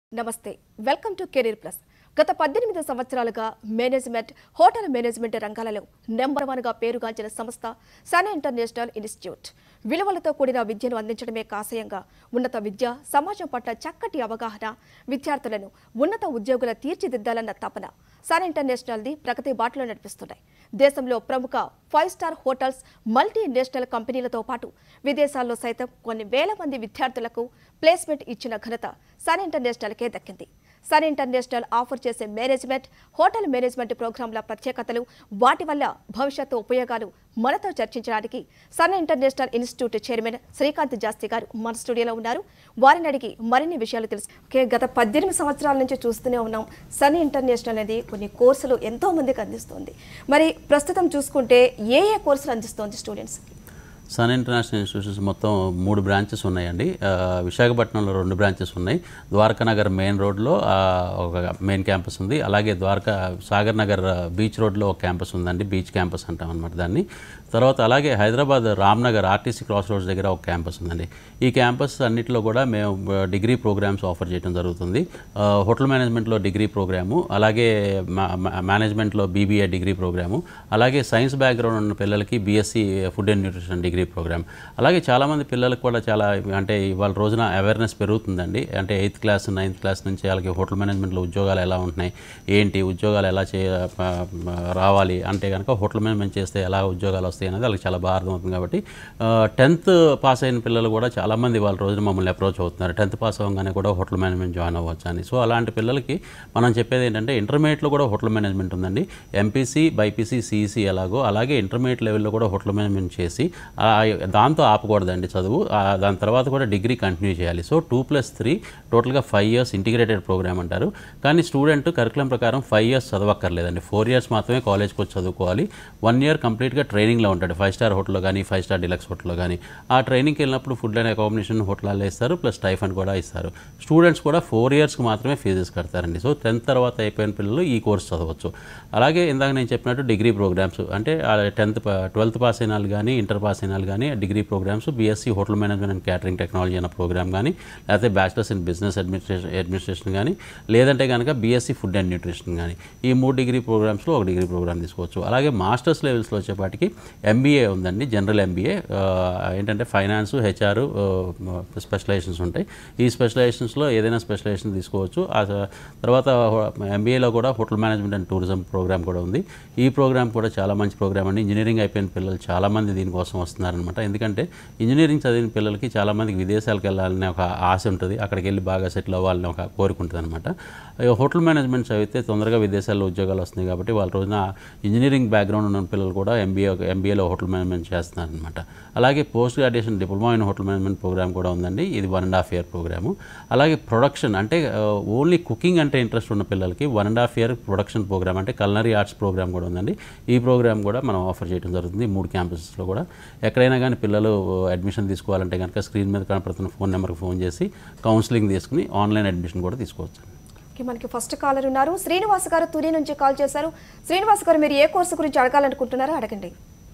నమస్తే welcome to career plus గత పద్దెనిమిది సంవత్సరాలుగా మేనేజ్మెంట్ హోటల్ మేనేజ్మెంట్ రంగాలలో నెంబర్ వన్గా పేరుగాంచిన సంస్థ సన్ ఇంటర్నేషనల్ ఇన్స్టిట్యూట్ విలువలతో కూడిన విద్యను అందించడమే కాశయంగా ఉన్నత విద్య సమాజం పట్ల చక్కటి అవగాహన విద్యార్థులను ఉన్నత ఉద్యోగుల తీర్చిదిద్దాలన్న తపన సన్ ఇంటర్నేషనల్ది ప్రగతి బాటలో నడిపిస్తున్నాయి దేశంలో ప్రముఖ five star hotels multinational కంపెనీలతో పాటు విదేశాల్లో సైతం కొన్ని వేల మంది విద్యార్థులకు ప్లేస్మెంట్ ఇచ్చిన ఘనత సన్ ఇంటర్నేషనల్కే దక్కింది సన్ ఇంటర్నేషనల్ ఆఫర్ చేసే మేనేజ్మెంట్ హోటల్ మేనేజ్మెంట్ ప్రోగ్రాంల ప్రత్యేకతలు వాటి వల్ల భవిష్యత్తు ఉపయోగాలు మనతో చర్చించడానికి Sun International Institute chairman Srikanth Jasti గారు మన స్టూడియోలో ఉన్నారు వారిని అడిగి మరిన్ని విషయాలు తెలుసు ఓకే గత పద్దెనిమిది సంవత్సరాల నుంచి చూస్తూనే ఉన్నాం సన్ ఇంటర్నేషనల్ అనేది కొన్ని కోర్సులు ఎంతో మందికి అందిస్తుంది మరి ప్రస్తుతం చూసుకుంటే ఏ ఏ కోర్సులు అందిస్తోంది స్టూడెంట్స్ సన్ ఇంటర్నేషనల్ ఇన్స్టిట్యూషన్స్ మొత్తం మూడు బ్రాంచెస్ ఉన్నాయండి ఆ, విశాఖపట్నంలో రెండు బ్రాంచెస్ ఉన్నాయి ద్వారకా నగర్ మెయిన్ రోడ్లో ఆ, ఒక మెయిన్ క్యాంపస్ ఉంది అలాగే ద్వారకా సాగర్ నగర్ ఆ, బీచ్ రోడ్లో ఒక క్యాంపస్ ఉందండి బీచ్ క్యాంపస్ అంటాం అనమాట దాన్ని తర్వాత అలాగే Hyderabad Ramnagar RTC cross roads దగ్గర ఒక క్యాంపస్ ఉందండి ఈ క్యాంపస్ అన్నింటిలో కూడా మేము ఆ, డిగ్రీ ప్రోగ్రామ్స్ ఆఫర్ చేయడం జరుగుతుంది ఆ, హోటల్ మేనేజ్మెంట్లో డిగ్రీ ప్రోగ్రాము అలాగే మా- మా- మేనేజ్మెంట్లో బీబీఏ డిగ్రీ ప్రోగ్రాము అలాగే సైన్స్ బ్యాక్గ్రౌండ్ ఉన్న పిల్లలకి BSc food and nutrition degree programme అలాగే చాలామంది పిల్లలకు కూడా చాలా అంటే ఇవాళ రోజున అవేర్నెస్ పెరుగుతుందండి అంటే ఎయిత్ క్లాస్ నైన్త్ క్లాస్ నుంచి వాళ్ళకి హోటల్ మేనేజ్మెంట్లో ఉద్యోగాలు ఎలా ఉంటున్నాయి ఏంటి ఉద్యోగాలు ఎలా చే ఆ, ఆ, రావాలి అంటే కనుక హోటల్ మేనేజ్మెంట్ చేస్తే ఎలా ఉద్యోగాలు వస్తాయి అనేది వాళ్ళకి చాలా బాగా అర్థమవుతుంది కాబట్టి టెన్త్ పాస్ అయిన పిల్లలు కూడా చాలామంది వాళ్ళ రోజున మమ్మల్ని అప్రోచ్ అవుతున్నారు టెన్త్ పాస్ అవ్వగానే కూడా హోటల్ మేనేజ్మెంట్ జాయిన్ అవ్వచ్చు అని సో అలాంటి పిల్లలకి మనం చెప్పేది ఏంటంటే ఇంటర్మీడియట్లో కూడా హోటల్ మేనేజ్మెంట్ ఉందండి ఎంపీసీ బైపీసీ సిఈసీ ఎలాగో అలాగే ఇంటర్మీడియట్ లెవెల్లో కూడా హోటల్ మేనేజ్మెంట్ చేసి ఆ, దాంతో ఆపకూడదండి చదువు ఆ, దాని తర్వాత కూడా డిగ్రీ కంటిన్యూ చేయాలి సో టూ ప్లస్ త్రీ టోటల్గా ఫైవ్ ఇయర్స్ ఇంటిగ్రేటెడ్ ప్రోగ్రామ్ అంటారు కానీ స్టూడెంట్ కరికులం ప్రకారం ఫైవ్ ఇయర్స్ చదవక్కర్లేదండి ఫోర్ ఇయర్స్ మాత్రమే కాలేజ్కి వచ్చి చదువుకోవాలి వన్ ఇయర్ కంప్లీట్గా ట్రైనింగ్లో ఉంటాడు ఫైవ్ స్టార్ హోటల్లో కానీ ఫైవ్ స్టార్ డిలక్స్ హోటల్లో కానీ ఆ ట్రైనింగ్కి వెళ్ళినప్పుడు ఫుడ్ అండ్ అకామిడేషన్ హోటల్లో ఇస్తారు ప్లస్ టైఫండ్ కూడా ఇస్తారు స్టూడెంట్స్ కూడా ఫోర్ ఇయర్స్కి మాత్రమే ఫీజెస్ కడతారండి సో టెన్త్ తర్వాత అయిపోయిన పిల్లలు ఈ కోర్స్ చదవచ్చు అలాగే ఇందాక నేను చెప్పినట్టు డిగ్రీ ప్రోగ్రామ్స్ అంటే టెన్త్ ట్వెల్త్ పాస్ అయిన వాళ్ళు కానీ ఇంటర్ పాస్ అయిన వాళ్ళు కానీ degree programmes BSc hotel management and catering technology అన్న ప్రోగ్రామ్ కానీ లేకపోతే bachelors in business administration administration కానీ లేదంటే కనుక బీఎస్సీ ఫుడ్ అండ్ న్యూట్రిషన్ కానీ ఈ మూడు డిగ్రీ ప్రోగ్రామ్స్లో ఒక డిగ్రీ ప్రోగ్రామ్ తీసుకోవచ్చు అలాగే మాస్టర్స్ లెవెల్స్లో వచ్చేపాటికి ఎంబీఏ ఉందండి జనరల్ ఎంబీఏ ఏంటంటే ఫైనాన్స్ హెచ్ఆర్ స్పెషలైజేషన్స్ ఉంటాయి ఈ స్పెషలైజేషన్స్లో ఏదైనా స్పెషలైజేషన్ తీసుకోవచ్చు ఆ తర్వాత ఎంబీఏలో కూడా hotel management and tourism programme కూడా ఉంది ఈ ప్రోగ్రామ్ కూడా చాలా మంచి ప్రోగ్రామ్ అండి ఇంజనీరింగ్ అయిపోయిన పిల్లలు చాలామంది దీనికోసం వస్తున్నారనమాట ఎందుకంటే ఇంజనీరింగ్ చదివిన పిల్లలకి చాలామందికి విదేశాలకు వెళ్ళాలనే ఒక ఆశ ఉంటుంది అక్కడికి వెళ్ళి బాగా సెటిల్ అవ్వాలని ఒక కోరిక ఉంటుంది అనమాట హోటల్ మేనేజ్మెంట్ చదివితే తొందరగా విదేశాల్లో ఉద్యోగాలు వస్తున్నాయి కాబట్టి వాళ్ళ రోజున ఇంజనీరింగ్ బ్యాక్గ్రౌండ్ ఉన్న పిల్లలు కూడా ఎంబీఏ ఎంబీఏలో హోటల్ మేనేజ్మెంట్ చేస్తున్నారనమాట అలాగే post graduation diploma in hotel management programme కూడా ఉందండి ఇది one and half year programme అలాగే ప్రొడక్షన్ అంటే ఓన్లీ కుకింగ్ అంటే ఇంట్రెస్ట్ ఉన్న పిల్లలకి one and half year production programme అంటే కల్నరీ ఆర్ట్స్ ప్రోగ్రామ్ కూడా ఉందండి ఈ ప్రోగ్రామ్ కూడా మనం ఆఫర్ చేయడం జరుగుతుంది ఈ మూడు క్యాంపసెస్లో కూడా ఎక్కడైనా కానీ పిల్లలు అడ్మిషన్ తీసుకోవాలంటే కనుక స్క్రీన్ మీద కనపడుతున్న ఫోన్ నెంబర్కి ఫోన్ చేసి కౌన్సిలింగ్ తీసుకుని ఆన్లైన్ అడ్మిషన్ కూడా తీసుకోవచ్చు ఓకే మనకి ఫస్ట్ కాలర్ ఉన్నారు శ్రీనివాస్ గారు తుని నుంచి కాల్ చేశారు శ్రీనివాస్ గారు మీరు ఏ కోర్సు గురించి అడగాలనుకుంటున్నారో అడగండి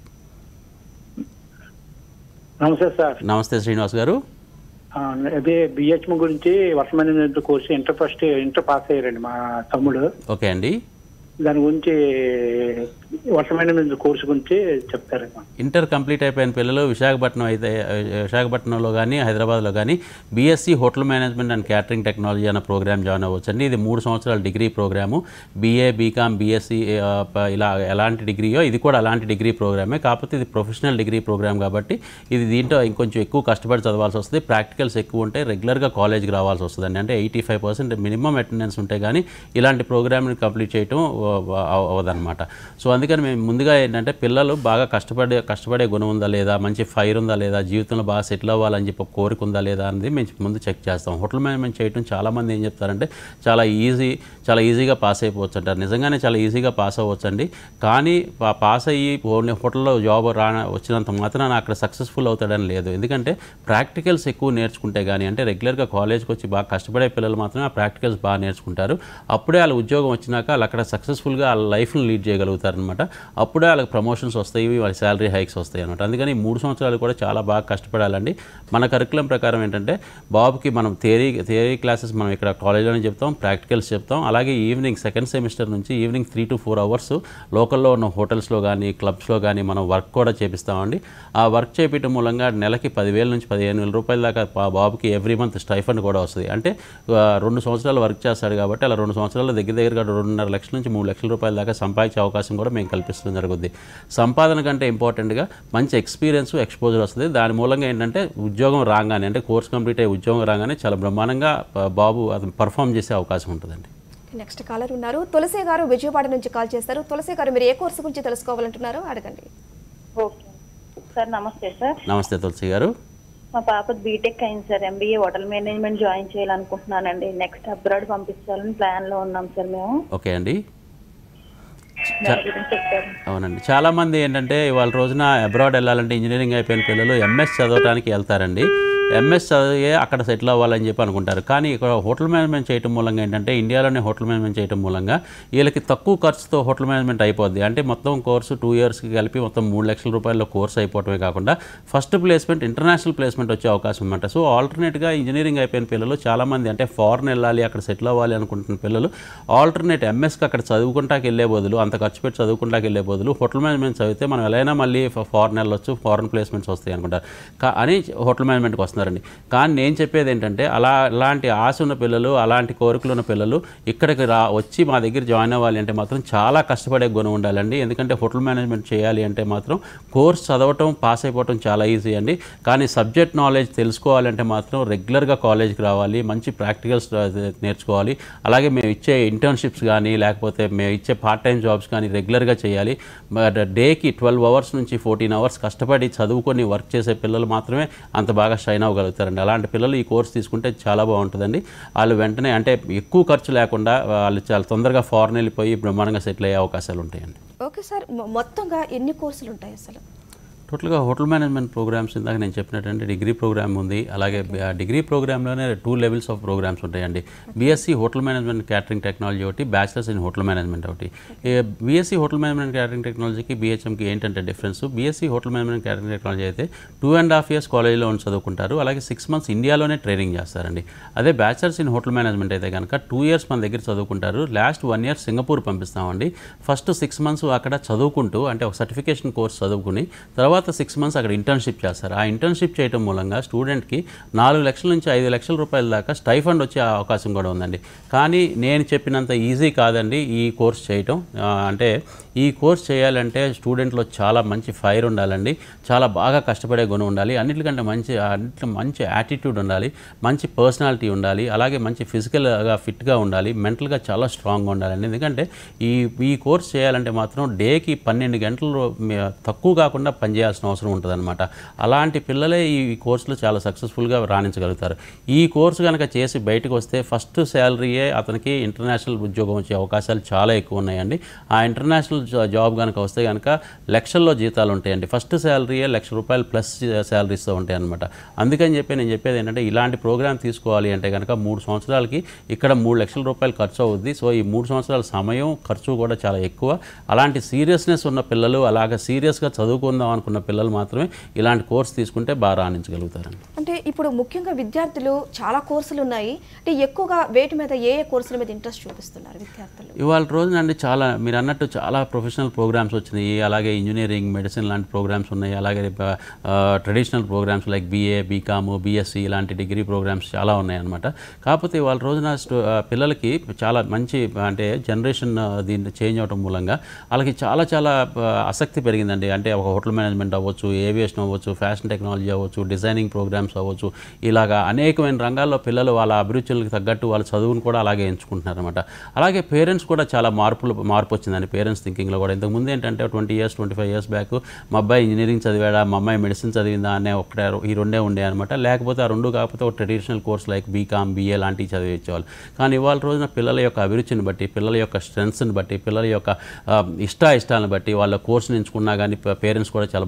నమస్తే సార్ నమస్తే శ్రీనివాస్ గారు ఆ, అదే బిహెచ్ఎం గురించి Varsha management course inter first inter pass అయ్యారండి మా తమ్ముడు ఓకే అండి దాని గురించి వర్ష మేనేజ్మెంట్ కోర్సు గురించి చెప్తారమ్మా ఇంటర్ కంప్లీట్ అయిపోయిన పిల్లలు విశాఖపట్నం అయితే విశాఖపట్నంలో కానీ హైదరాబాద్లో కానీ BSc hotel management and catering technology అన్న ప్రోగ్రామ్ జాయిన్ అవ్వచ్చు అండి ఇది మూడు సంవత్సరాల degree programme BA BCom BSc ఇలా ఎలాంటి డిగ్రీయో ఇది కూడా అలాంటి డిగ్రీ ప్రోగ్రామే కాకపోతే ఇది ప్రొఫెషనల్ డిగ్రీ ప్రోగ్రామ్ కాబట్టి ఇది దీంట్లో ఇంకొంచెం ఎక్కువ కష్టపడి చదవాల్సి వస్తుంది ప్రాక్టికల్స్ ఎక్కువ ఉంటాయి రెగ్యులర్గా కాలేజ్కి రావాల్సి వస్తుంది అంటే eighty five percent minimum attendance ఉంటే కానీ ఇలాంటి ప్రోగ్రామ్ని కంప్లీట్ చేయటం అవ్వదన్నమాట సో అందుకని మేము ముందుగా ఏంటంటే పిల్లలు బాగా కష్టపడే కష్టపడే గుణం ఉందా లేదా మంచి ఫైర్ ఉందా లేదా జీవితంలో బాగా సెటిల్ అవ్వాలని చెప్పి ఒక కోరిక ఉందా లేదా అనేది మేము ముందు చెక్ చేస్తాం హోటల్ మేనేజ్మెంట్ చేయటం చాలామంది ఏం చెప్తారంటే చాలా ఈజీ చాలా ఈజీగా పాస్ అయిపోవచ్చు అంటారు నిజంగానే చాలా ఈజీగా పాస్ అవ్వచ్చు అండి కానీ పా- పాస్ అయ్యి ఓన్లీ హోటల్లో జాబ్ రా వచ్చినంత మాత్రాన అక్కడ సక్సెస్ఫుల్ అవుతాడని లేదు ఎందుకంటే ప్రాక్టికల్స్ ఎక్కువ నేర్చుకుంటే కానీ అంటే రెగ్యులర్గా కాలేజ్కి వచ్చి బాగా కష్టపడే పిల్లలు మాత్రమే ఆ ప్రాక్టికల్స్ బాగా నేర్చుకుంటారు అప్పుడే వాళ్ళ ఉద్యోగం వచ్చినాక వాళ్ళు అక్కడ సక్సెస్ఫుల్గా వాళ్ళ లైఫ్ని లీడ్ చేయగలుగుతారు అనమాట అనమాట అప్పుడే వాళ్ళకి ప్రమోషన్స్ వస్తాయి వాళ్ళకి శాలరీ హైక్స్ వస్తాయి అనమాట అందుకని ఈ మూడు సంవత్సరాలు కూడా చాలా బాగా కష్టపడాలండి మన కరికులం ప్రకారం ఏంటంటే బాబుకి మనం థియరీ థియరీ క్లాసెస్ మనం ఇక్కడ కాలేజ్లోనే చెప్తాం ప్రాక్టికల్స్ చెప్తాం అలాగే ఈవినింగ్ సెకండ్ సెమిస్టర్ నుంచి evening three to four hours లోకల్లో ఉన్న హోటల్స్లో కానీ క్లబ్స్లో కానీ మనం వర్క్ కూడా చేపిస్తామండి ఆ వర్క్ చేపించడం మూలంగా నెలకి పదివేల నుంచి పదిహేను వేల రూపాయల దాకా పా- బాబుకి ఎవ్రీ మంత్ స్టైఫండ్ కూడా వస్తుంది అంటే ఆ, రెండు సంవత్సరాలు వర్క్ చేస్తాడు కాబట్టి అలా రెండు సంవత్సరాల దగ్గర దగ్గరగా రెండున్నర లక్షల నుంచి మూడు లక్షల రూపాయల దాకా సంపాదించే అవకాశం కూడా మేము కల్పిస్తడం జరుగుద్ది సంపాదన కంటే ఇంపార్టెంట్గా మంచి ఎక్స్పీరియన్స్ ఎక్స్పోజర్ వస్తుంది దాని మూలంగా ఏంటంటే ఉద్యోగం రాగానే అంటే కోర్స్ కంప్లీట్ అయ్యే ఉద్యోగం రాగానే చాలా బ్రహ్మాండంగా ఆ, బాబు అతను పర్ఫామ్ చేసే అవకాశం ఉంటుందండి నెక్స్ట్ కాలర్ ఉన్నారు తులసి గారు విజయవాడ నుంచి కాల్ చేస్తారు తులసి గారు మీరు ఏ కోర్సు గురించి తెలుసుకోవాలంటున్నారో అడగండి ఓకే సార్ నమస్తే సార్ నమస్తే తులసి గారు మా పాప బీటెక్ అయింది sir MBA hotel management join చేయాలనుకుంటున్నానండి నెక్స్ట్ అబ్రాడ్ పంపించాలని ప్లాన్ లో ఉన్నాం సార్ మేము ఓకే అండి దాని గురించి చెప్తారు అవునండి చాలామంది ఏంటంటే ఇవాళ రోజున అబ్రాడ్ వెళ్ళాలంటే ఇంజనీరింగ్ అయిపోయిన పిల్లలు ఎంఎస్ చదవడానికి వెళ్తారండి ఎంఎస్ చదివి అక్కడ సెటిల్ అవ్వాలని చెప్పి అనుకుంటారు కానీ ఇక్కడ హోటల్ మేనేజ్మెంట్ చేయడం మూలంగా ఏంటంటే ఇండియాలోనే హోటల్ మేనేజ్మెంట్ చేయడం మూలంగా వీళ్ళకి తక్కువ ఖర్చుతో హోటల్ మేనేజ్మెంట్ అయిపోద్ది అంటే మొత్తం కోర్సు టూ ఇయర్స్కి కలిపి మొత్తం మూడు లక్షల రూపాయల కోర్స్ అయిపోవటమే కాకుండా ఫస్ట్ ప్లేస్మెంట్ ఇంటర్నేషనల్ ప్లేస్మెంట్ వచ్చే అవకాశం అనమాట సో ఆల్టర్నేట్గా ఇంజనీరింగ్ అయిపోయిన పిల్లలు చాలామంది అంటే ఫారెన్ వెళ్ళాలి అక్కడ సెటిల్ అవ్వాలి అనుకుంటున్న పిల్లలు ఆల్టర్నేట్ ఎంఎస్కి అక్కడ చదువుకుంటాకి వెళ్ళే బదులు అంత ఖర్చు పెట్టి చదువుకుంటాకి వెళ్ళే బదులు హోటల్ మేనేజ్మెంట్ చదివితే మనం ఎలా అయినా మళ్ళీ ఫారెన్ వెళ్ళొచ్చు ఫారెన్ ప్లేస్మెంట్స్ వస్తాయి అనుకుంటారు కా అని హోటల్ మేనేజ్మెంట్కి వస్తున్నారండి కానీ నేను చెప్పేది ఏంటంటే అలా అలాంటి ఆశ ఉన్న పిల్లలు అలాంటి కోరికలు ఉన్న పిల్లలు ఇక్కడికి రా వచ్చి మా దగ్గర జాయిన్ అవ్వాలి అంటే మాత్రం చాలా కష్టపడే గుణం ఉండాలండి ఎందుకంటే హోటల్ మేనేజ్మెంట్ చేయాలి అంటే మాత్రం కోర్స్ చదవటం పాస్ అయిపోవటం చాలా ఈజీ అండి కానీ సబ్జెక్ట్ నాలెడ్జ్ తెలుసుకోవాలంటే మాత్రం రెగ్యులర్గా కాలేజ్కి రావాలి మంచి ప్రాక్టికల్స్ నేర్చుకోవాలి అలాగే మేము ఇచ్చే ఇంటర్న్షిప్స్ కానీ లేకపోతే మేము ఇచ్చే పార్ట్ టైం జాబ్స్ కానీ రెగ్యులర్గా చేయాలి బట్ డేకి ట్వెల్వ్ అవర్స్ నుంచి ఫోర్టీన్ అవర్స్ కష్టపడి చదువుకొని వర్క్ చేసే పిల్లలు మాత్రమే అంత బాగా షైన్ అవ్వగలుగుతారండి అలాంటి పిల్లలు ఈ కోర్స్ తీసుకుంటే చాలా బాగుంటుందండి వాళ్ళు వెంటనే అంటే ఎక్కువ ఖర్చు లేకుండా వాళ్ళు చాలా తొందరగా ఫారెన్ వెళ్ళిపోయి బ్రహ్మాండంగా సెటిల్ అయ్యే అవకాశాలు ఉంటాయండి ఓకే సార్ మొ- మొత్తంగా ఎన్ని కోర్సులు ఉంటాయి అసలు టోటల్గా హోటల్ మేనేజ్మెంట్ ప్రోగ్రామ్స్ ఇందాక నేను చెప్పినట్టంటే డిగ్రీ ప్రోగ్రామ్ ఉంది అలాగే ఆ డిగ్రీ ప్రోగ్రామ్లోనే టూ లెవెల్స్ ఆఫ్ ప్రోగ్రామ్స్ ఉంటాయండి BSc hotel management catering technology ఒకటి బ్యాచిలర్స్ ఇన్ హోటల్ మేనేజ్మెంట్ ఒకటి బీఎస్సీ హోటల్ మేనేజ్మెంట్ క్యాటరింగ్ టెక్నాలజీకి బీహెచ్ఎంకి ఏంటంటే difference BSc hotel management catering technology అయితే టూ అండ్ హాఫ్ ఇయర్స్ కాలేజీలో ఉండి చదువుకుంటారు అలాగే సిక్స్ మంత్స్ ఇండియాలోనే ట్రైనింగ్ చేస్తారండి అదే బ్యాచిలర్స్ ఇన్ హోటల్ మేనేజ్మెంట్ అయితే కనుక టూ ఇయర్స్ మన దగ్గర చదువుకుంటారు లాస్ట్ వన్ ఇయర్ సింగపూర్ పంపిస్తామండి ఫస్ట్ సిక్స్ మంత్స్ అక్కడ చదువుకుంటూ అంటే ఒక సర్టిఫికేషన్ కోర్స్ చదువుకుని తర్వాత సిక్స్ మంత్స్ అక్కడ ఇంటర్న్షిప్ చేస్తారు ఆ ఇంటర్న్షిప్ చేయడం మూలంగా స్టూడెంట్కి నాలుగు లక్షల నుంచి ఐదు లక్షల రూపాయల దాకా స్టైఫండ్ వచ్చే అవకాశం కూడా ఉందండి కానీ నేను చెప్పినంత ఈజీ కాదండి ఈ కోర్స్ చేయటం ఆ, అంటే ఈ కోర్స్ చేయాలంటే స్టూడెంట్లో చాలా మంచి ఫైర్ ఉండాలండి చాలా బాగా కష్టపడే గుణం ఉండాలి అన్నిటికంటే మంచి అన్నిట్లో మంచి యాటిట్యూడ్ ఉండాలి మంచి పర్సనాలిటీ ఉండాలి అలాగే మంచి ఫిజికల్గా ఫిట్గా ఉండాలి మెంటల్గా చాలా స్ట్రాంగ్గా ఉండాలండి ఎందుకంటే ఈ ఈ కోర్స్ చేయాలంటే మాత్రం డేకి పన్నెండు గంటలు మే- తక్కువ కాకుండా పనిచేయాల్సిన అవసరం ఉంటుందన్నమాట అలాంటి పిల్లలే ఈ కోర్సులో చాలా సక్సెస్ఫుల్గా రాణించగలుగుతారు ఈ కోర్సు కనుక చేసి బయటకు వస్తే ఫస్ట్ శాలరీయే అతనికి ఇంటర్నేషనల్ ఉద్యోగం వచ్చే అవకాశాలు చాలా ఎక్కువ ఉన్నాయండి ఆ ఇంటర్నేషనల్ జా- జాబ్ కనుక వస్తే కనుక లక్షల్లో జీతాలు ఉంటాయండి ఫస్ట్ శాలరీయే లక్ష రూపాయలు ప్లస్ శాలరీస్తో ఉంటాయి అనమాట అందుకని చెప్పి నేను చెప్పేది ఏంటంటే ఇలాంటి ప్రోగ్రామ్ తీసుకోవాలి అంటే కనుక మూడు సంవత్సరాలకి ఇక్కడ మూడు లక్షల రూపాయలు ఖర్చు అవుద్ది సో ఈ మూడు సంవత్సరాల సమయం ఖర్చు కూడా చాలా ఎక్కువ అలాంటి సీరియస్నెస్ ఉన్న పిల్లలు అలాగే సీరియస్గా చదువుకుందాం అనుకున్న పిల్లలు మాత్రమే ఇలాంటి కోర్స్ తీసుకుంటే బాగా రాణించగలుగుతారండి అంటే ఇప్పుడు ముఖ్యంగా విద్యార్థులు చాలా కోర్సులు ఉన్నాయి అంటే ఎక్కువగా వేటి మీద ఏ ఏ కోర్సుల మీద ఇంట్రెస్ట్ చూపిస్తున్నారు విద్యార్థులు ఇవాళ రోజున అండి చాలా మీరు అన్నట్టు చాలా ప్రొఫెషనల్ ప్రోగ్రామ్స్ వచ్చినాయి అలాగే ఇంజనీరింగ్ మెడిసిన్ లాంటి ప్రోగ్రామ్స్ ఉన్నాయి అలాగే traditional programmes like BA BCom BSc ఇలాంటి డిగ్రీ ప్రోగ్రామ్స్ చాలా ఉన్నాయి అనమాట కాకపోతే ఇవాళ రోజున స్టూ- ఆ, పిల్లలకి చాలా మంచి అంటే జనరేషన్ దీన్ని చేంజ్ అవడం మూలంగా వాళ్ళకి చాలా చాలా ఆ, ఆసక్తి పెరిగిందండి అంటే ఒక హోటల్ మేనేజ్మెంట్ అవ్వచ్చు ఏవియేషన్ అవ్వచ్చు ఫ్యాషన్ టెక్నాలజీ అవ్వచ్చు డిజైనింగ్ ప్రోగ్రామ్స్ అవ్వచ్చు ఇలాగా అనేకమైన రంగాల్లో పిల్లలు వాళ్ళ అభిరుచులకు తగ్గట్టు వాళ్ళ చదువును కూడా అలాగే ఎంచుకుంటున్నారు అనమాట అలాగే పేరెంట్స్ కూడా చాలా మార్పులు మార్పు వచ్చిందండి పేరెంట్స్ థింకింగ్లో కూడా ఇంతకుముందు ఏంటంటే twenty years twenty five years back మా అబ్బాయి ఇంజనీరింగ్ చదివాడా మా అమ్మాయి మెడిసిన్ చదివిందా అనే ఒకటే ఈ రెండే ఉండే అనమాట లేకపోతే ఆ రెండు కాకపోతే ఒక traditional course like BCom BA లాంటివి చదివించేవాళ్ళు కానీ ఇవాళ రోజున పిల్లల యొక్క అభిరుచిని బట్టి పిల్లల యొక్క స్ట్రెంగ్స్ని బట్టి పిల్లల యొక్క ఆ, ఇష్ట ఇష్టాలను బట్టి వాళ్ళ కోర్సుని ఎంచుకున్నా కానీ పేరెంట్స్ కూడా చాలా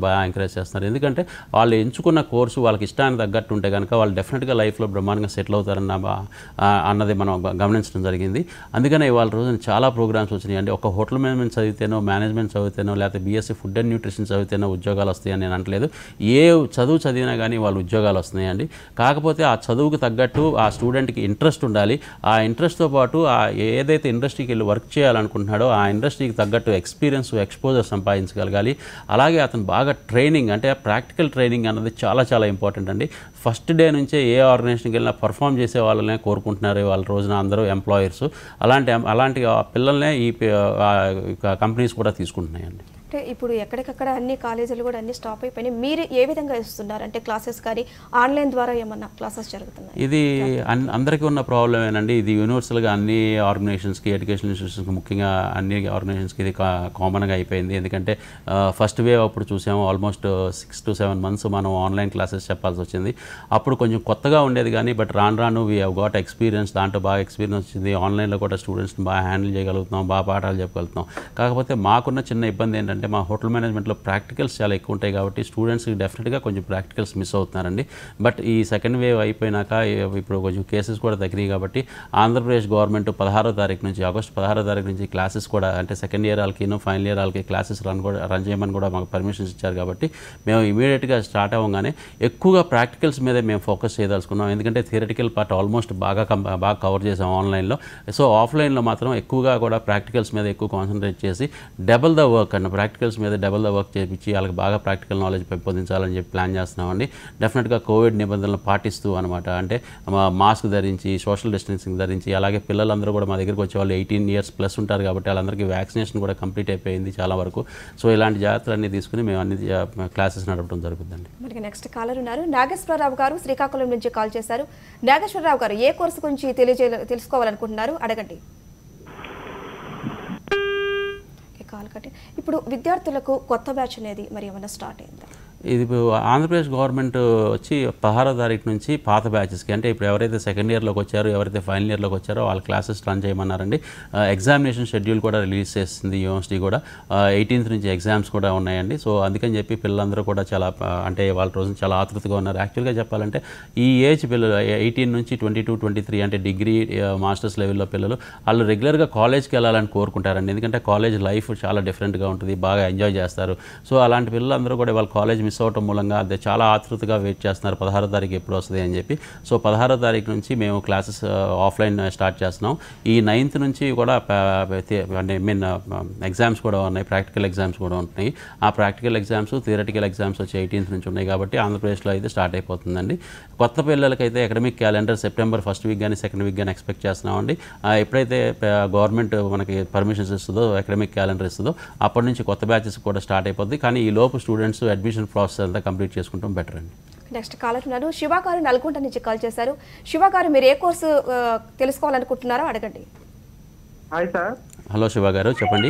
బాగా ఎంకరేజ్ చేస్తున్నారు ఎందుకంటే వాళ్ళు ఎంచుకున్న కోర్సు వాళ్ళకి ఇష్టానికి తగ్గట్టు ఉంటే కనుక వాళ్ళు డెఫినెట్గా లైఫ్లో బ్రహ్మాండంగా సెటిల్ అవుతారన్న బా- ఆ, అన్నది మనం గ- గమనించడం జరిగింది అందుకనే ఇవాళ రోజున చాలా ప్రోగ్రామ్స్ వచ్చినాయి అంటే ఒక హోటల్ మేనేజ్మెంట్ చదివితేనో మేనేజ్మెంట్ చదివితేనో లేకపోతే బీఎస్సీ ఫుడ్ అండ్ న్యూట్రిషన్ చదివితేనో ఉద్యోగాలు వస్తాయని నేను అనట్లేదు ఏ చదువు చదివినా కానీ వాళ్ళు ఉద్యోగాలు వస్తున్నాయండి కాకపోతే ఆ చదువుకు తగ్గట్టు ఆ స్టూడెంట్కి ఇంట్రెస్ట్ ఉండాలి ఆ ఇంట్రెస్ట్తో పాటు ఆ ఏదైతే ఇండస్ట్రీకి వెళ్ళి వర్క్ చేయాలనుకుంటున్నాడో ఆ ఇండస్ట్రీకి తగ్గట్టు ఎక్స్పీరియన్స్ ఎక్స్పోజర్ సంపాదించగలగాలి అలాగే అతను బాగా ట్రైనింగ్ అంటే ప్రాక్టికల్ ట్రైనింగ్ అన్నది చాలా చాలా ఇంపార్టెంట్ అండి ఫస్ట్ డే నుంచే ఏ ఆర్గనైజేషన్కి వెళ్ళినా పర్ఫామ్ చేసే వాళ్ళనే కోరుకుంటున్నారు వాళ్ళ రోజున అందరూ ఎంప్లాయర్స్ అలాంటి అలాంటి ఆ పిల్లల్నే ఈ కంపెనీస్ కూడా తీసుకుంటున్నాయండి అంటే ఇప్పుడు ఎక్కడికక్కడ అన్ని కాలేజీలు కూడా అన్ని స్టాప్ అయిపోయినాయి మీరు ఏ విధంగా ఇస్తున్నారు అంటే క్లాసెస్ కానీ ఆన్లైన్ ద్వారా ఏమన్నా క్లాసెస్ జరుగుతున్నాయి ఇది అన్- అందరికీ ఉన్న ప్రాబ్లం ఏనండి ఇది యూనివర్సల్గా అన్ని ఆర్గనైజేషన్స్కి ఎడ్యుకేషన్ ఇన్స్టిట్యూషన్స్కి ముఖ్యంగా అన్ని ఆర్గనైజేషన్స్కి ఇది కా- కామన్గా అయిపోయింది ఎందుకంటే ఫస్ట్ వేవ్ అప్పుడు చూసాము almost six to seven months మనం ఆన్లైన్ క్లాసెస్ చెప్పాల్సి వచ్చింది అప్పుడు కొంచెం కొత్తగా ఉండేది కానీ బట్ రాను రాను వీ హ్యావ్ గాట్ ఎక్స్పీరియన్స్ దాంట్లో బాగా ఎక్స్పీరియన్స్ వచ్చింది ఆన్లైన్లో కూడా స్టూడెంట్స్ని బాగా హ్యాండిల్ చేయగలుగుతున్నాం బాగా పాఠాలు చెప్పగలుగుతున్నాం కాకపోతే మాకున్న చిన్న ఇబ్బంది ఏంటంటే మా హోటల్ మేనేజ్మెంట్లో ప్రాక్టికల్స్ చాలా ఎక్కువ ఉంటాయి కాబట్టి స్టూడెంట్స్కి డెఫినెట్గా కొంచెం ప్రాక్టికల్స్ మిస్ అవుతున్నారండి బట్ ఈ సెకండ్ వేవ్ అయిపోయినాక ఈ- ఇప్పుడు కొంచెం కేసెస్ కూడా తగ్గినాయి కాబట్టి ఆంధ్రప్రదేశ్ గవర్నమెంట్ పదహారో తారీఖు నుంచి ఆగస్ట్ పదహారో తారీఖు నుంచి క్లాసెస్ కూడా అంటే సెకండ్ ఇయర్ వాళ్ళకి ఫైనల్ ఇయర్ వాళ్ళకి క్లాసెస్ రన్ కూడా రన్ చేయమని కూడా మాకు పర్మిషన్స్ ఇచ్చారు కాబట్టి మేము ఇమీడియట్గా స్టార్ట్ అవ్వగానే ఎక్కువగా ప్రాక్టికల్స్ మీదే మేము ఫోకస్ చేయదలుచుకున్నాం ఎందుకంటే థియరటికల్ పార్ట్ ఆల్మోస్ట్ బాగా కం బాగా కవర్ చేసాం ఆన్లైన్లో సో ఆఫ్లైన్లో మాత్రం ఎక్కువగా కూడా ప్రాక్టికల్స్ మీద ఎక్కువ కాన్సన్ట్రేట్ చేసి డబుల్ ద వర్క్ అన్న ప్రాక్టికల్స్ మీద డబుల్ ద వర్క్ చేయించి వాళ్ళకి బాగా ప్రాక్టికల్ నాలెడ్జ్ పెంపొందించాలని చెప్పి ప్లాన్ చేస్తున్నామండి డెఫినెట్గా కోవిడ్ నిబంధనలు పాటిస్తూ అనమాట అంటే మా- మాస్క్ ధరించి సోషల్ డిస్టెన్సింగ్ ధరించి అలాగే పిల్లలందరూ కూడా మా దగ్గరికి వచ్చే వాళ్ళు ఎయిటీన్ ఇయర్స్ ప్లస్ ఉంటారు కాబట్టి వాళ్ళందరికీ వ్యాక్సినేషన్ కూడా కంప్లీట్ అయిపోయింది చాలా వరకు సో ఇలాంటి జాగ్రత్తలన్నీ తీసుకుని మేము అన్ని క్లాసెస్ నడపడం జరుగుతుందండి మనకి నెక్స్ట్ కాలర్ ఉన్నారు నాగేశ్వరరావు గారు శ్రీకాకుళం నుంచి కాల్ చేశారు నాగేశ్వరరావు గారు ఏ కోర్సు గురించి తెలియజే తెలుసుకోవాలనుకుంటున్నారు అడగండి ఓకే, కాల్ కట్టి ఇప్పుడు విద్యార్థులకు కొత్త బ్యాచ్ అనేది మరి ఏమైనా స్టార్ట్ అయిందా ఇది ఇప్పుడు ఆంధ్రప్రదేశ్ గవర్నమెంట్ వచ్చి పదహారో తారీఖు నుంచి పాత బ్యాచెస్కి అంటే ఇప్పుడు ఎవరైతే సెకండ్ ఇయర్లోకి వచ్చారో ఎవరైతే ఫైనల్ ఇయర్లోకి వచ్చారో వాళ్ళ క్లాసెస్ రన్ చేయమన్నారండి ఎగ్జామినేషన్ షెడ్యూల్ కూడా రిలీజ్ చేస్తుంది యూనివర్సిటీ కూడా ఎయిటీన్త్ నుంచి ఎగ్జామ్స్ కూడా ఉన్నాయండి సో అందుకని చెప్పి పిల్లలందరూ కూడా చాలా ఆ, అంటే వాళ్ళ రోజున చాలా ఆతృతగా ఉన్నారు యాక్చువల్గా చెప్పాలంటే ఈ ఏజ్ పిల్లలు ఎయిటీన్ నుంచి ట్వంటీ టూ ట్వంటీ త్రీ అంటే డిగ్రీ మాస్టర్స్ లెవెల్లో పిల్లలు వాళ్ళు రెగ్యులర్గా కాలేజ్కి వెళ్ళాలని కోరుకుంటారండి ఎందుకంటే కాలేజ్ లైఫ్ చాలా డిఫరెంట్గా ఉంటుంది బాగా ఎంజాయ్ చేస్తారు సో అలాంటి పిల్లలందరూ కూడా వాళ్ళ కాలేజ్ మిస్ అవటం మూలంగా అదే చాలా ఆతృతగా వెయిట్ చేస్తున్నారు పదహారో తారీఖు ఎప్పుడు వస్తుంది అని చెప్పి సో పదహారో తారీఖు నుంచి మేము క్లాసెస్ ఆఫ్లైన్ స్టార్ట్ చేస్తున్నాం ఈ నైన్త్ నుంచి కూడా ప- తే- అంటే మీన్ ఎగ్జామ్స్ కూడా ఉన్నాయి ప్రాక్టికల్ ఎగ్జామ్స్ కూడా ఉంటున్నాయి ఆ ప్రాక్టికల్ ఎగ్జామ్స్ థియరటికల్ ఎగ్జామ్స్ వచ్చి ఎయిటీన్త్ నుంచి ఉన్నాయి కాబట్టి ఆంధ్రప్రదేశ్లో అయితే స్టార్ట్ అయిపోతుందండి కొత్త పిల్లలకైతే academic calendar September first week కానీ సెకండ్ వీక్ కానీ ఎక్స్పెక్ట్ చేస్తున్నామండి ఆ, ఎప్పుడైతే గవర్నమెంట్ మనకి పర్మిషన్స్ ఇస్తుందో అకాడమిక్ క్యాలెండర్ ఇస్తుందో అప్పటి నుంచి కొత్త బ్యాచెస్ కూడా స్టార్ట్ అయిపోద్ది కానీ ఈ లోపు స్టూడెంట్స్ అడ్మిషన్ ప్రాసెస్ అంతా కంప్లీట్ చేసుకుంటాం బెటర్ అండి నెక్స్ట్ కాలర్ ఉన్నారు శివ గారు నల్గొండ నుంచి కాల్ చేశారు శివ గారు మీరు ఏ కోర్సు ఆ, తెలుసుకోవాలనుకుంటున్నారో అడగండి హాయ్ సార్ హలో శివ గారు చెప్పండి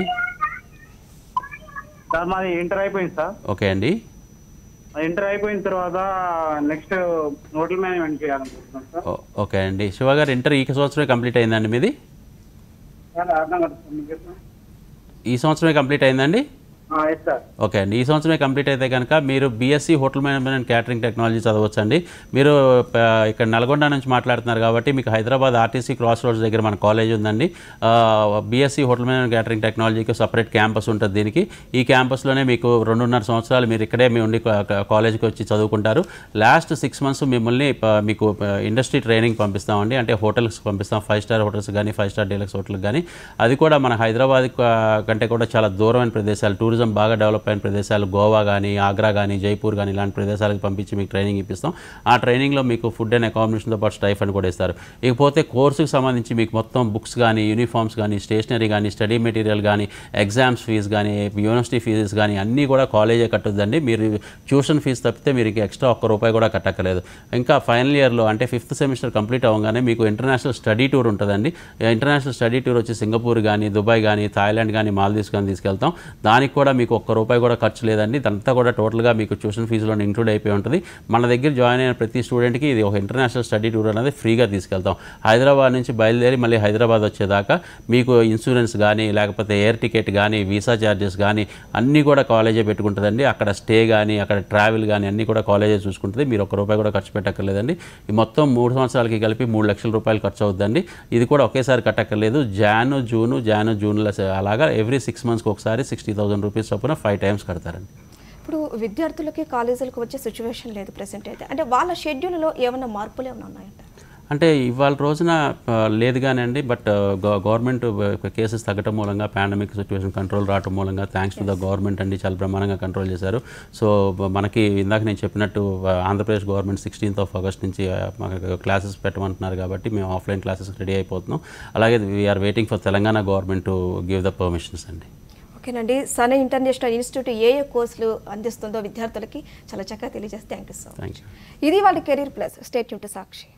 సార్ మాది ఇంటర్ అయిపోయింది సార్ ఓకే అండి ఇంటర్ అయిపోయిన తర్వాత నెక్స్ట్ హోటల్ మేనేజ్మెంట్ చేయాలనుకుంటున్నాను సార్ ఓ- ఓకే అండి శివ గారు ఇంటర్ ఈ సంవత్సరమే కంప్లీట్ అయిందండి మీది సార్ అర్థం కదా సార్ మీకు చెప్పండి. ఈ సంవత్సరమే కంప్లీట్ అయిందండి ఆ, ఎస్ సార్ ఓకే అండి ఈ సంవత్సరమే కంప్లీట్ అయితే కనుక మీరు BSc hotel management and catering technology చదవచ్చండి మీరు ప- ఇక్కడ నల్గొండ నుంచి మాట్లాడుతున్నారు కాబట్టి మీకు హైదరాబాద్ ఆర్టీసీ క్రాస్ రోడ్స్ దగ్గర మన కాలేజ్ ఉందండి బీఎస్సీ హోటల్ మేనేజ్మెంట్ క్యాటరింగ్ టెక్నాలజీకి సపరేట్ క్యాంపస్ ఉంటుంది దీనికి ఈ క్యాంపస్లోనే మీకు రెండున్నర సంవత్సరాలు మీరు ఇక్కడే మీ ఉండి కా- కా- కాలేజ్కి వచ్చి చదువుకుంటారు లాస్ట్ సిక్స్ మంత్స్ మిమ్మల్ని ప- మీకు ప- ఇండస్ట్రీ ట్రైనింగ్ పంపిస్తామండి అంటే హోటల్స్ పంపిస్తాం ఫైవ్ స్టార్ హోటల్స్ కానీ ఫైవ్ స్టార్ డీలక్స్ హోటల్కి కానీ అది కూడా మన హైదరాబాద్ క- కంటే కూడా చాలా దూరమైన ప్రదేశాలు టూరిజం బాగా డెవలప్ అయిన ప్రదేశాలు గోవా కానీ ఆగ్రా కానీ జైపూర్ కానీ ఇలాంటి ప్రదేశాలకు పంపించి మీకు ట్రైనింగ్ ఇప్పిస్తాం ఆ ట్రైనింగ్లో మీకు ఫుడ్ అండ్ అకామిడేషన్తో పాటు స్టైఫండ్ కూడా ఇస్తారు ఇకపోతే కోర్సుకు సంబంధించి మీకు మొత్తం బుక్స్ కానీ యూనిఫామ్స్ కానీ స్టేషనరీ కానీ స్టడీ మెటీరియల్ కానీ ఎగ్జామ్స్ ఫీజు కానీ యూనివర్సిటీ ఫీజెస్ కానీ అన్నీ కూడా కాలేజే కట్టొద్దండి మీరు ట్యూషన్ ఫీజు తప్పితే మీరు ఇంకా ఎక్స్ట్రా ఒక్క రూపాయి కూడా కట్టక్కలేదు ఇంకా ఫైనల్ ఇయర్లో అంటే ఫిఫ్త్ సెమిస్టర్ కంప్లీట్ అవ్వగానే మీకు ఇంటర్నేషనల్ స్టడీ టూర్ ఉంటుందండి ఇంటర్నేషనల్ స్టడీ టూర్ వచ్చి సింగపూర్ కానీ దుబాయ్ కానీ థాయిలాండ్ కానీ మాల్దీవ్స్ కానీ తీసుకెళ్తాం దానికి కూడా కూడా మీకు ఒక్క రూపాయి కూడా ఖర్చు లేదండి ఇదంతా కూడా టోటల్గా మీకు ట్యూషన్ ఫీజులో ఇంక్లూడ్ అయిపోయి ఉంటుంది మన దగ్గర జాయిన్ అయిన ప్రతి స్టూడెంట్కి ఇది ఒక ఇంటర్నేషనల్ స్టడీ టూర్ అనేది ఫ్రీగా తీసుకెళ్తాం హైదరాబాద్ నుంచి బయలుదేరి మళ్ళీ హైదరాబాద్ వచ్చేదాకా మీకు ఇన్సూరెన్స్ కానీ లేకపోతే ఎయిర్ టికెట్ కానీ వీసా ఛార్జెస్ కానీ అన్నీ కూడా కాలేజే పెట్టుకుంటుందండి అక్కడ స్టే కానీ అక్కడ ట్రావెల్ కానీ అన్నీ కూడా కాలేజే చూసుకుంటుంది మీరు ఒక్క రూపాయి కూడా ఖర్చు పెట్టక్కర్లేదండి ఈ మొత్తం మూడు సంవత్సరాలకి కలిపి మూడు లక్షల రూపాయలు ఖర్చు అవుతుందండి ఇది కూడా ఒకేసారి కట్టక్కర్లేదు జాను జూను జాను జూన్లో అలాగా ఎవ్రీ సిక్స్ మంత్స్కి ఒకసారి సిక్స్టీ థౌసండ్ రూపీస్ చొప్పున ఫైవ్ టైమ్స్ కడతారండి ఇప్పుడు విద్యార్థులకి కాలేజీలకు వచ్చే సిచ్యువేషన్ లేదు ప్రెసెంట్ అయితే అంటే వాళ్ళ షెడ్యూల్లో ఏమైనా మార్పులు ఏమైనా ఉన్నాయంట అంటే ఇవాళ రోజున ఆ, లేదు కానండి బట్ గవర్నమెంట్ కేసెస్ తగ్గటం మూలంగా పాండమిక్ సిచ్యువేషన్ కంట్రోల్ రావటం మూలంగా థ్యాంక్స్ టు ద గవర్నమెంట్ అండి చాలా బ్రహ్మాండంగా కంట్రోల్ చేశారు సో బ- మనకి ఇందాక నేను చెప్పినట్టు ఆ, Andhra Pradesh government sixteenth of August నుంచి ఆ, మనకు క్లాసెస్ పెట్టమంటున్నారు కాబట్టి మేము ఆఫ్లైన్ క్లాసెస్ రెడీ అయిపోతున్నాం అలాగే we are waiting for Telangana government to give the permissions అండి ఓకేనండి సనే ఇంటర్నేషనల్ ఇన్స్టిట్యూట్ ఏ ఏ కోర్సులు అందిస్తుందో విద్యార్థులకి చాలా చక్కగా తెలియజేస్తే thank you so thank you ఇది వాళ్ళ career plus state to Sakshi